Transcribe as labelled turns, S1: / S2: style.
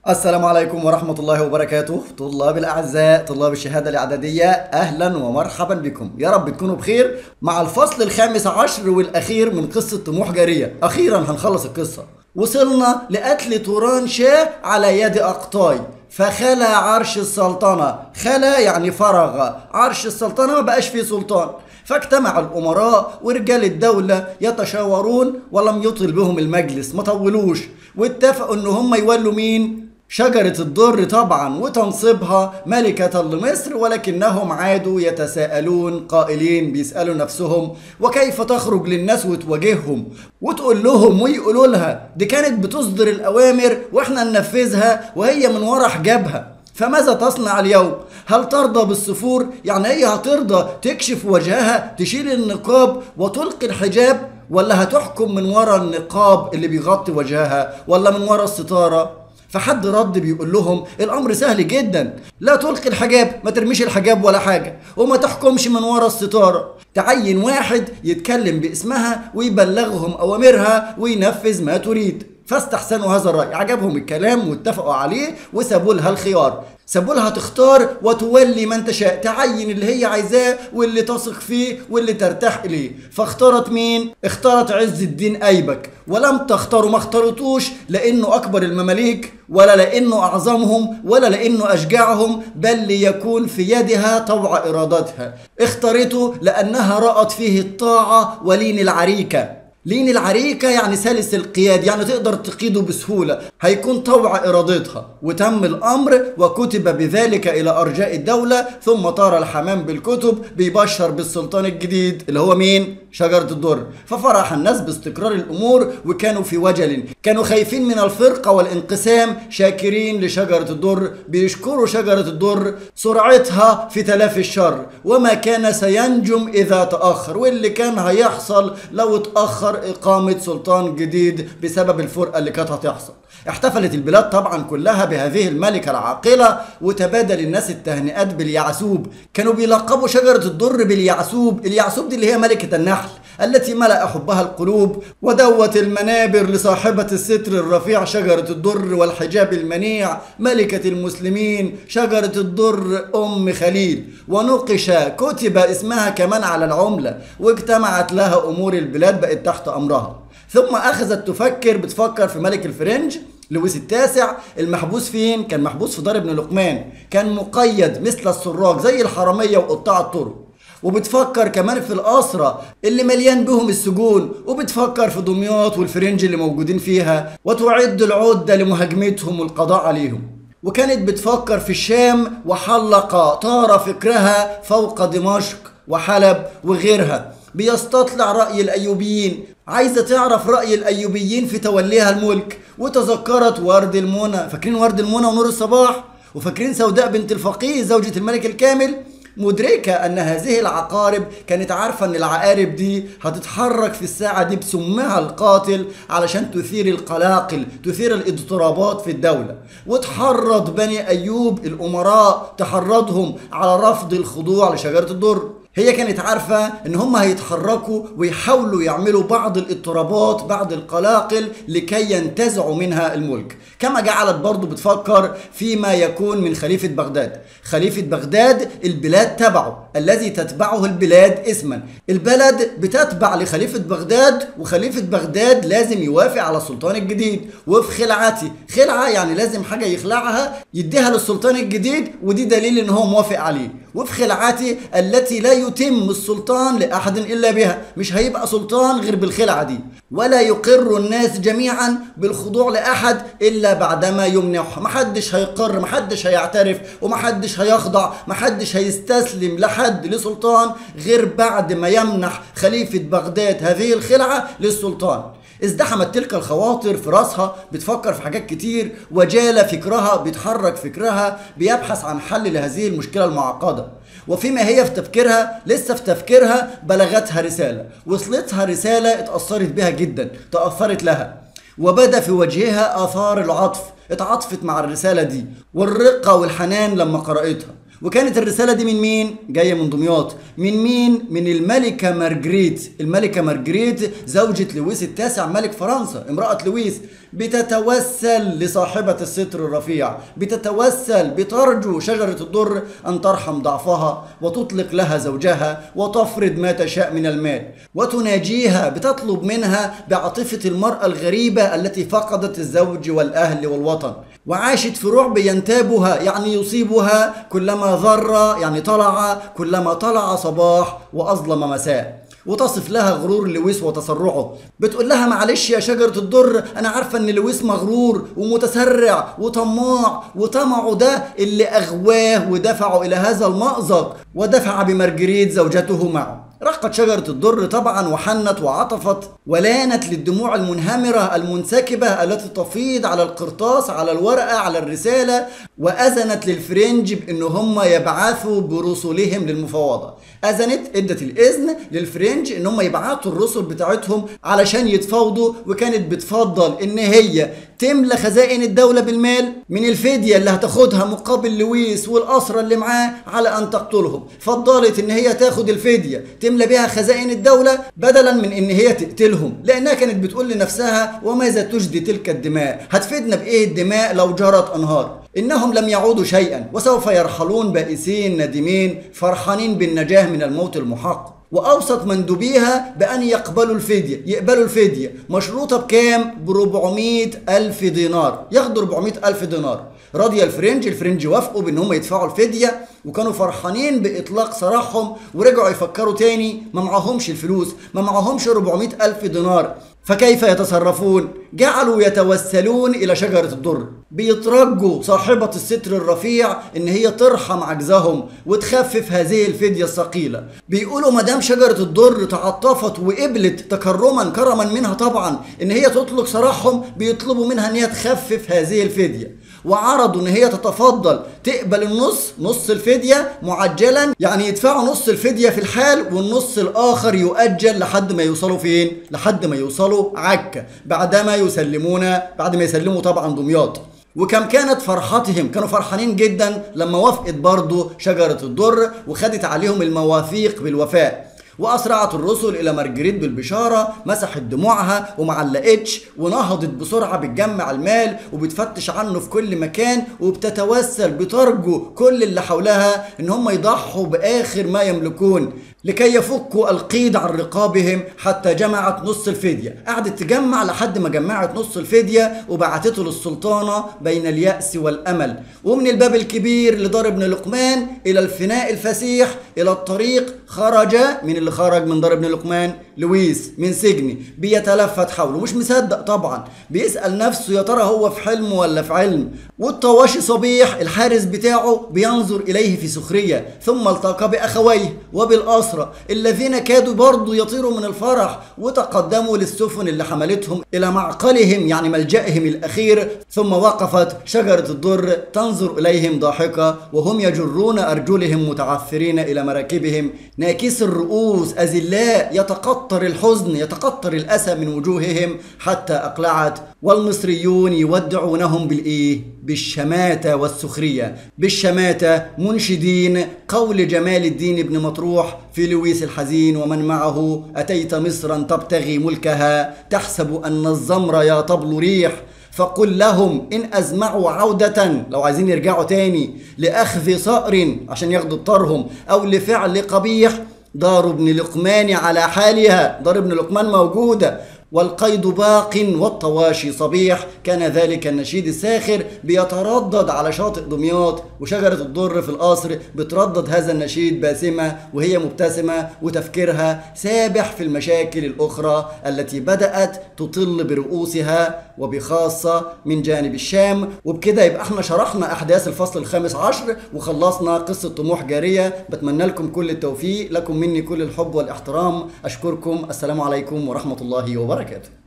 S1: السلام عليكم ورحمة الله وبركاته طلاب الأعزاء طلاب الشهادة الإعدادية أهلا ومرحبا بكم يا رب تكونوا بخير مع الفصل الخامس عشر والأخير من قصة طموح جارية أخيرا هنخلص القصة وصلنا لقتل توران شاه على يد أقطاي فخلى عرش السلطنة خلى يعني فرغ عرش السلطنة ما بقاش فيه سلطان فاجتمع الأمراء ورجال الدولة يتشاورون ولم يطل بهم المجلس ما طولوش واتفقوا ان هم يولوا مين شجرة الضر طبعا وتنصيبها ملكة لمصر ولكنهم عادوا يتساءلون قائلين بيسألوا نفسهم وكيف تخرج للناس وتواجههم وتقول لهم ويقولوا لها دي كانت بتصدر الأوامر واحنا ننفذها وهي من ورا حجابها فماذا تصنع اليوم؟ هل ترضى بالسفور؟ يعني هي هترضى تكشف وجهها تشيل النقاب وتلقي الحجاب ولا هتحكم من ورا النقاب اللي بيغطي وجهها ولا من ورا الستارة؟ فحد رد بيقول لهم الامر سهل جدا لا تلقي الحجاب ما ترميش الحجاب ولا حاجه وما تحكمش من ورا الستاره تعين واحد يتكلم باسمها ويبلغهم اوامرها وينفذ ما تريد فاستحسنوا هذا الرأي عجبهم الكلام واتفقوا عليه وسابوا لها الخيار سابوا لها تختار وتولي من تشاء تعين اللي هي عايزاه واللي تثق فيه واللي ترتاح اليه فاختارت مين اختارت عز الدين ايبك ولم تختاروا ما اختارتوش لانه اكبر المماليك ولا لانه اعظمهم ولا لانه اشجعهم بل ليكون في يدها طوع ارادتها اختارته لانها رأت فيه الطاعة ولين العريكة لين العريكة يعني سلس القياد يعني تقدر تقيده بسهولة هيكون طوع إرادتها وتم الأمر وكتب بذلك إلى أرجاء الدولة ثم طار الحمام بالكتب بيبشر بالسلطان الجديد اللي هو مين؟ شجرة الدر ففرح الناس باستقرار الأمور وكانوا في وجل كانوا خايفين من الفرقة والانقسام شاكرين لشجرة الدر بيشكروا شجرة الدر سرعتها في تلافي الشر وما كان سينجم إذا تأخر واللي كان هيحصل لو اتأخر إقامة سلطان جديد بسبب الفرقة اللي كانت هتحصل احتفلت البلاد طبعا كلها بهذه الملكة العاقلة وتبادل الناس التهنئات باليعسوب كانوا بيلقبوا شجرة الدر باليعسوب اليعسوب دي اللي هي ملكة النحل التي ملأ حبها القلوب ودوت المنابر لصاحبة الستر الرفيع شجرة الدر والحجاب المنيع ملكة المسلمين شجرة الدر أم خليل ونقش كتب اسمها كمان على العملة واجتمعت لها أمور البلاد بقت تحت أمرها ثم أخذت تفكر بتفكر في ملك الفرنج لويس التاسع المحبوس فين؟ كان محبوس في دار ابن لقمان كان مقيد مثل السراج زي الحرامية وقطاع الطرق وبتفكر كمان في الأسرة اللي مليان بهم السجون وبتفكر في دمياط والفرنج اللي موجودين فيها وتعد العدة لمهاجمتهم والقضاء عليهم وكانت بتفكر في الشام وحلق طار فكرها فوق دمشق وحلب وغيرها بيستطلع رأي الأيوبيين عايزة تعرف رأي الأيوبيين في توليها الملك وتذكرت ورد المنى فاكرين ورد المنى ونور الصباح وفاكرين سوداء بنت الفقيه زوجة الملك الكامل مدركة أن هذه العقارب كانت عارفة أن العقارب دي هتتحرك في الساعة دي بسمها القاتل علشان تثير القلاقل تثير الاضطرابات في الدولة وتحرض بني أيوب الأمراء تحرضهم على رفض الخضوع لشجرة الدر هي كانت عارفة ان هم هيتحركوا ويحاولوا يعملوا بعض الاضطرابات بعض القلاقل لكي ينتزعوا منها الملك كما جعلت برضو بتفكر فيما يكون من خليفة بغداد خليفة بغداد البلاد تبعه الذي تتبعه البلاد اسما البلد بتتبع لخليفة بغداد وخليفة بغداد لازم يوافق على السلطان الجديد وفي خلعتي خلعة يعني لازم حاجة يخلعها يديها للسلطان الجديد ودي دليل ان هو موافق عليه وفي خلعتي التي لا يتم السلطان لأحد إلا بها مش هيبقى سلطان غير بالخلعة دي ولا يقر الناس جميعا بالخضوع لأحد إلا بعدما يمنحه محدش هيقر محدش هيعترف ومحدش هيخضع محدش هيستسلم لحد لسلطان غير بعد ما يمنح خليفة بغداد هذه الخلعة للسلطان ازدحمت تلك الخواطر في راسها بتفكر في حاجات كتير وجال فكرها بيتحرك فكرها بيبحث عن حل لهذه المشكلة المعقدة وفيما هي في تفكيرها لسه في تفكيرها بلغتها رسالة وصلتها رسالة اتأثرت بها جدا تأثرت لها وبدا في وجهها آثار العطف اتعاطفت مع الرسالة دي والرقة والحنان لما قرأتها وكانت الرسالة دي من مين؟ جاية من دمياط من مين؟ من الملكة مارجريت الملكة مارجريت زوجة لويس التاسع ملك فرنسا امرأة لويس بتتوسل لصاحبة الستر الرفيع بتتوسل بترجو شجرة الضر أن ترحم ضعفها وتطلق لها زوجها وتفرض ما تشاء من المال وتناجيها بتطلب منها بعاطفة المرأة الغريبة التي فقدت الزوج والأهل والوطن وعاشت في رعب ينتابها يعني يصيبها كلما ذر يعني طلع كلما طلع صباح وأظلم مساء وتصف لها غرور لويس وتسرعه بتقول لها معلش يا شجرة الضر أنا عارفة إن لويس مغرور ومتسرع وطماع وطمعه ده اللي أغواه ودفعه إلى هذا المأزق ودفع بمرجريت زوجته معه رقت شجرة الضر طبعا وحنت وعطفت ولانت للدموع المنهمرة المنسكبة التي تفيض على القرطاس على الورقة على الرسالة وأذنت للفرنج بأن هم يبعثوا برسلهم للمفاوضة أذنت ادت الإذن للفرنج أن هم يبعثوا الرسل بتاعتهم علشان يتفاوضوا وكانت بتفضل أن هي تملى خزائن الدولة بالمال من الفدية اللي هتاخدها مقابل لويس والأسرة اللي معاه على أن تقتلهم فضلت إن هي تاخد الفدية تملى بها خزائن الدولة بدلا من إن هي تقتلهم لأنها كانت بتقول لنفسها وماذا تجدي تلك الدماء هتفيدنا بإيه الدماء لو جرت أنهار إنهم لم يعودوا شيئا وسوف يرحلون بائسين ندمين فرحانين بالنجاة من الموت المحقق واوصت مندوبيها بان يقبلوا الفديه يقبلوا الفديه مشروطه بكام ب 400 الف دينار ياخدوا 400 الف دينار رضي الفرنج الفرنج وافقوا بان هم يدفعوا الفديه وكانوا فرحانين باطلاق سراحهم ورجعوا يفكروا تاني ما معهمش الفلوس ما معهمش 400 الف دينار فكيف يتصرفون جعلوا يتوسلون الى شجره الضر بيترجوا صاحبه الستر الرفيع ان هي ترحم عجزهم وتخفف هذه الفديه الثقيله بيقولوا ما دام شجره الضر تعاطفت وقبلت تكرما كرما منها طبعا ان هي تطلق سراحهم بيطلبوا منها ان هي تخفف هذه الفديه وعرضوا ان هي تتفضل تقبل النص نص الفديه معجلا يعني يدفعوا نص الفديه في الحال والنص الاخر يؤجل لحد ما يوصلوا فين لحد ما يوصلوا عكا بعدما يسلمون بعد ما يسلموا طبعا دمياط وكم كانت فرحتهم كانوا فرحانين جدا لما وافقت برضه شجرة الضر وخدت عليهم المواثيق بالوفاء وأسرعت الرسل إلى مارجريت بالبشارة مسحت دموعها وما علقتش ونهضت بسرعة بتجمع المال وبتفتش عنه في كل مكان وبتتوسل بترجو كل اللي حولها إن هم يضحوا بآخر ما يملكون لكي يفكوا القيد عن رقابهم حتى جمعت نص الفدية قعدت تجمع لحد ما جمعت نص الفدية وبعتته للسلطانة بين اليأس والأمل ومن الباب الكبير لدار ابن لقمان إلى الفناء الفسيح إلى الطريق خرج من اللي خرج من دار ابن لقمان لويس من سجن بيتلفت حوله مش مصدق طبعا بيسأل نفسه يا ترى هو في حلم ولا في علم والطواشي صبيح الحارس بتاعه بينظر إليه في سخرية ثم التقى بأخويه وبالأسرة الذين كادوا برضه يطيروا من الفرح وتقدموا للسفن اللي حملتهم إلى معقلهم يعني ملجأهم الأخير ثم وقفت شجرة الضر تنظر إليهم ضاحكة وهم يجرون أرجلهم متعثرين إلى مراكبهم ناكس الرؤوس أذلاء يتقطر الحزن يتقطر الأسى من وجوههم حتى أقلعت والمصريون يودعونهم بالإيه؟ بالشماتة والسخرية بالشماتة منشدين قول جمال الدين بن مطروح في لويس الحزين ومن معه أتيت مصرا تبتغي ملكها تحسب أن الزمر يا طبل ريح فقل لهم إن أزمعوا عودة لو عايزين يرجعوا تاني لأخذ صقر عشان ياخدوا طارهم أو لفعل قبيح دار ابن لقمان على حالها دار ابن لقمان موجودة والقيد باق والطواشي صبيح كان ذلك النشيد الساخر بيتردد على شاطئ دمياط وشجرة الضر في القصر بتردد هذا النشيد باسمة وهي مبتسمة وتفكيرها سابح في المشاكل الأخرى التي بدأت تطل برؤوسها وبخاصة من جانب الشام وبكده يبقى احنا شرحنا أحداث الفصل الخامس عشر وخلصنا قصة طموح جارية بتمنى لكم كل التوفيق لكم مني كل الحب والاحترام أشكركم السلام عليكم ورحمة الله وبركاته